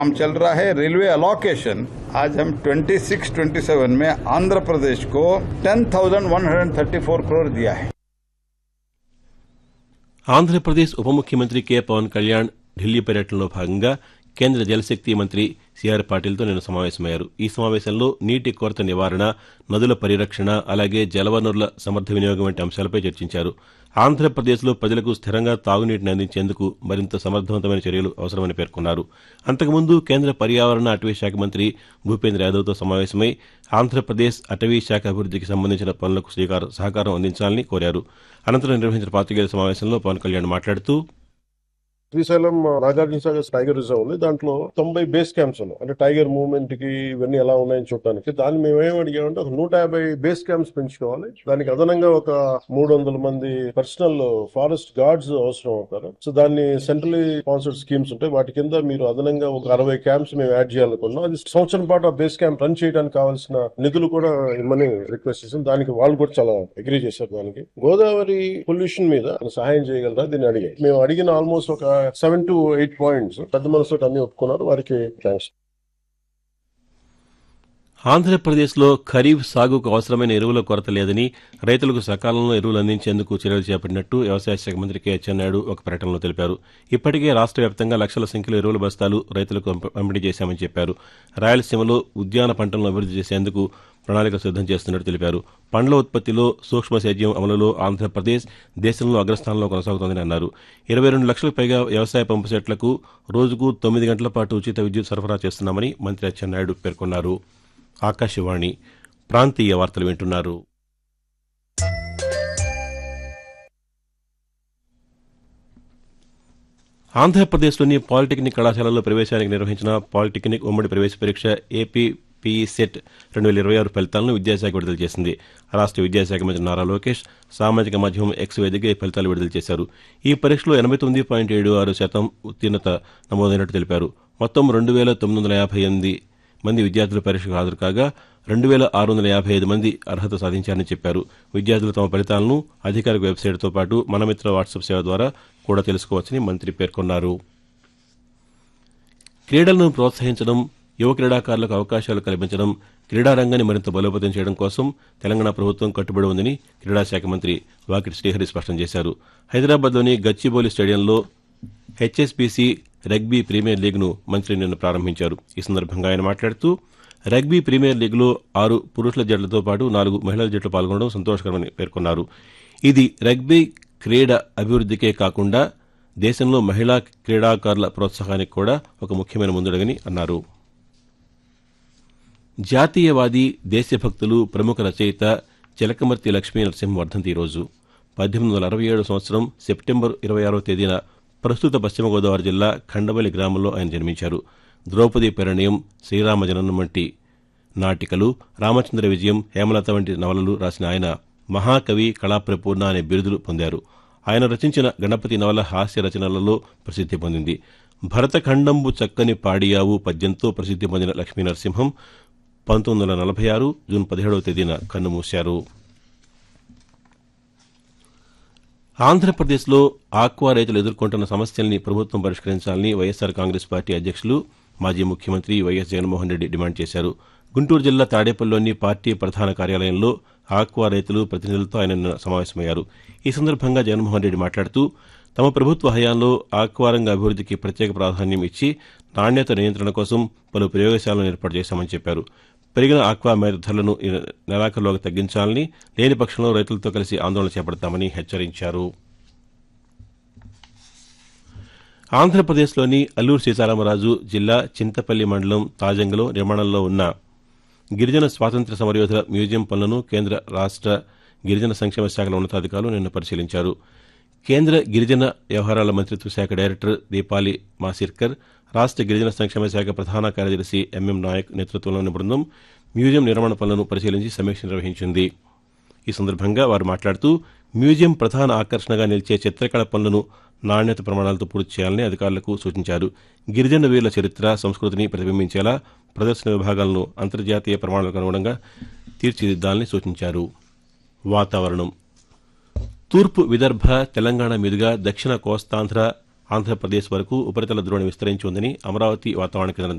काम चल रहा है रेलवे अलोकेशन आज हम 26 27 में आंध्र प्रदेश को 10,134 करोड़ दिया है ఆంధ్రప్రదేశ్ ఉప ముఖ్యమంత్రి కె పవన్ కళ్యాణ్ ఢిల్లీ పర్యటనలో భాగంగా కేంద్ర జలశక్తి మంత్రి సిఆర్ పాటిల్తో నిన్న సమావేశమయ్యారు ఈ సమావేశంలో నీటి కొరత నివారణ నదుల పరిరక్షణ అలాగే జలవనరుల సమర్థ వినియోగం వంటి అంశాలపై చర్చించారు ఆంధ్రప్రదేశ్లో ప్రజలకు స్థిరంగా తాగునీటిని అందించేందుకు మరింత సమర్థవంతమైన చర్యలు అవసరమని పేర్కొన్నారు అంతకుముందు కేంద్ర పర్యావరణ అటవీ శాఖ మంత్రి భూపేంద్ర యాదవ్తో సమావేశమై ఆంధ్రప్రదేశ్ అటవీ శాఖ అభివృద్ధికి సంబంధించిన పనులకు శ్రీకారం సహకారం అందించాలని కోరారు అనంతరం నిర్వహించిన పాతికేయుల సమావేశంలో పవన్ కళ్యాణ్ మాట్లాడుతూ శ్రీశైలం నాగార్జున సాగర్ టైగర్ రిజర్వ్ ఉంది దాంట్లో తొంభై బేస్ క్యాంప్స్ ఉన్నాయి అంటే టైగర్ మూవ్మెంట్ కి ఇవన్నీ ఎలా ఉన్నాయని చూడడానికి దాన్ని మేము ఏం అడిగామంటే ఒక నూట యాభై బేస్ క్యాంప్స్ పెంచుకోవాలి దానికి అదనంగా ఒక మూడు వందల మంది పర్సనల్ ఫారెస్ట్ గార్డ్స్ అవసరం అవుతారు సో దాన్ని సెంట్రలీ స్పాన్సర్డ్ స్కీమ్స్ ఉంటాయి వాటి కింద మీరు అదనంగా ఒక అరవై క్యాంప్స్ మేము యాడ్ చేయాలనుకున్నాం అది సంవత్సరం పాటు ఆ బేస్ క్యాంప్ రన్ చేయడానికి కావాల్సిన నిధులు కూడా ఇమ్మని రిక్వెస్ట్ చేసాం దానికి వాళ్ళు కూడా చాలా అగ్రీ చేశారు దానికి గోదావరి పొల్యూషన్ మీద సహాయం చేయగలరా దీన్ని అడిగాయి మేము అడిగిన ఆల్మోస్ట్ ఒక సెవెన్ టు ఎయిట్ పాయింట్స్ పెద్ద మనసుతో అన్ని ఒప్పుకున్నారు వారికి థ్యాంక్స్ ఆంధ్రప్రదేశ్లో ఖరీఫ్ సాగుకు అవసరమైన ఎరువుల కొరత లేదని రైతులకు సకాలంలో ఎరువులు అందించేందుకు చర్యలు చేపట్టినట్టు వ్యవసాయ శాఖ మంత్రి కె అచ్చెన్నాయుడు ఒక ప్రకటనలో తెలిపారు ఇప్పటికే రాష్ట్ర వ్యాప్తంగా లక్షల సంఖ్యలో ఎరువుల బస్తాలు రైతులకు పంప- పంపిణీ చేశామని చెప్పారు రాయలసీమలో ఉద్యాన పంటలను అభివృద్ధి చేసేందుకు ప్రణాళిక సిద్దం చేస్తున్నట్టు తెలిపారు పండ్ల ఉత్పత్తిలో సూక్ష్మ సేద్యం అమలులో ఆంధ్రప్రదేశ్ దేశంలో అగ్రస్థానంలో కొనసాగుతోందని అన్నారు ఇరవై రెండు లక్షలకు పైగా వ్యవసాయ పంపు సెట్లకు రోజుకు తొమ్మిది గంటల పాటు ఉచిత విద్యుత్ సరఫరా చేస్తున్నామని మంత్రి అచ్చెన్నాయుడు పేర్కొన్నారు ఆకాశవాణి ప్రాంతీయ వార్తలు వింటున్నారు ఆంధ్రప్రదేశ్లోని పాలిటెక్నిక్ కళాశాలల్లో ప్రవేశానికి నిర్వహించిన పాలిటెక్నిక్ ఉమ్మడి ప్రవేశ పరీక్ష ఏపీ పీఈ సెట్ రెండు వేల ఇరవై ఆరు ఫలితాలను విద్యాశాఖ విడుదల చేసింది రాష్ట్ర విద్యాశాఖ మంత్రి నారా లోకేష్ సామాజిక మాధ్యమం ఎక్స్ వేదిక ఈ ఫలితాలు విడుదల చేశారు ఈ పరీక్షలో ఎనభై తొమ్మిది పాయింట్ ఏడు ఆరు శాతం ఉత్తీర్ణత నమోదైనట్టు తెలిపారు మొత్తం రెండు వేల తొమ్మిది వందల యాభై ఎనిమిది మంది విద్యార్థులు పరీక్షకు హాజరు కాగా రెండు వేల ఆరు వందల యాభై ఐదు మంది అర్హత సాధించారని చెప్పారు విద్యార్థులు తమ ఫలితాలను అధికారిక వెబ్సైట్తో పాటు మనమిత్ర వాట్సాప్ సేవ ద్వారా కూడా తెలుసుకోవచ్చని మంత్రి పేర్కొన్నారు క్రీడలను ప్రోత్సహించడం యువ క్రీడాకారులకు అవకాశాలు కల్పించడం క్రీడా రంగాన్ని మరింత బలోపేతం చేయడం కోసం తెలంగాణ ప్రభుత్వం కట్టుబడి ఉందని క్రీడా శాఖ మంత్రి వాకిటి శ్రీహరి స్పష్టం చేశారు హైదరాబాద్లోని గచ్చిబౌలి స్టేడియంలో హెచ్ఎస్బీసీ రగ్బీ ప్రీమియర్ లీగ్ను మంత్రి నిన్న ప్రారంభించారు ఈ సందర్భంగా ఆయన మాట్లాడుతూ రగ్బీ ప్రీమియర్ లీగ్లో ఆరు పురుషుల జట్లతో పాటు నాలుగు మహిళల జట్లు పాల్గొనడం సంతోషకరమని పేర్కొన్నారు ఇది రగ్బీ క్రీడ అభివృద్ధికే కాకుండా దేశంలో మహిళా క్రీడాకారుల ప్రోత్సాహానికి కూడా ఒక ముఖ్యమైన ముందడుగని అన్నారు జాతీయవాది దేశభక్తులు ప్రముఖ రచయిత చిలకమర్తి లక్ష్మీ నరసింహ వర్ధంతి ఈరోజు పద్దెనిమిది వందల అరవై ఏడు సంవత్సరం సెప్టెంబర్ ఇరవై ఆరో తేదీన ప్రస్తుత పశ్చిమ గోదావరి జిల్లా ఖండవల్లి గ్రామంలో ఆయన జన్మించారు ద్రౌపది పరిణయం శ్రీరామ జననం వంటి నాటికలు రామచంద్ర విజయం హేమలత వంటి నవలలు రాసిన ఆయన మహాకవి కళాప్రపూర్ణ అనే బిరుదులు పొందారు ఆయన రచించిన గణపతి నవల హాస్య రచనలలో ప్రసిద్ధి పొందింది భరతఖండంబు చక్కని పాడియావు పద్యంతో ప్రసిద్ధి పొందిన లక్ష్మీ నరసింహం పంతొమ్మిది వందల నలభై ఆరు జూన్ పదిహేడవ తేదీన కన్నుమూశారు ఆంధ్రప్రదేశ్లో ఆక్వా రైతులు ఎదుర్కొంటున్న సమస్యల్ని ప్రభుత్వం పరిష్కరించాలని వైఎస్సార్ కాంగ్రెస్ పార్టీ అధ్యక్షులు మాజీ ముఖ్యమంత్రి వైఎస్ జగన్మోహన్ రెడ్డి డిమాండ్ చేశారు గుంటూరు జిల్లా తాడేపల్లిలోని పార్టీ ప్రధాన కార్యాలయంలో ఆక్వా రైతులు ప్రతినిధులతో ఆయన నిన్న సమావేశమయ్యారు ఈ సందర్భంగా జగన్మోహన్ రెడ్డి మాట్లాడుతూ తమ ప్రభుత్వ హయాంలో ఆక్వా రంగ అభివృద్ధికి ప్రత్యేక ప్రాధాన్యం ఇచ్చి నాణ్యత నియంత్రణ కోసం పలు ప్రయోగశాలను ఏర్పాటు చేశామని చెప్పారు పెరిగిన ఆక్వా మేర ధరలను ఈ నెలాఖరులోగా తగ్గించాలని లేని పక్షంలో రైతులతో కలిసి ఆందోళన చేపడతామని హెచ్చరించారు ఆంధ్రప్రదేశ్లోని అల్లూరు సీతారామరాజు జిల్లా చింతపల్లి మండలం తాజంగలో నిర్మాణంలో ఉన్న గిరిజన స్వాతంత్ర్య సమరయోధుల మ్యూజియం పనులను కేంద్ర రాష్ట్ర గిరిజన సంక్షేమ శాఖల ఉన్నతాధికారులు నిన్న పరిశీలించారు కేంద్ర గిరిజన వ్యవహారాల మంత్రిత్వ శాఖ డైరెక్టర్ దీపాలి మాసిర్కర్ రాష్ట్ర గిరిజన సంక్షేమ శాఖ ప్రధాన కార్యదర్శి ఎంఎం నాయక్ నేతృత్వంలోని బృందం మ్యూజియం నిర్మాణ పనులను పరిశీలించి సమీక్ష నిర్వహించింది ఈ సందర్భంగా వారు మాట్లాడుతూ మ్యూజియం ప్రధాన ఆకర్షణగా నిలిచే చిత్రకళ పనులను నాణ్యత ప్రమాణాలతో పూర్తి చేయాలని అధికారులకు సూచించారు గిరిజన వీరుల చరిత్ర సంస్కృతిని ప్రతిబింబించేలా ప్రదర్శన విభాగాలను అంతర్జాతీయ ప్రమాణాలకు అనుగుణంగా తీర్చిదిద్దాలని సూచించారు వాతావరణం తూర్పు విదర్భ తెలంగాణ మీదుగా దక్షిణ కోస్తాంధ్ర ఆంధ్రప్రదేశ్ వరకు ఉపరితల ద్రోణి విస్తరించి ఉందని అమరావతి వాతావరణ కేంద్రం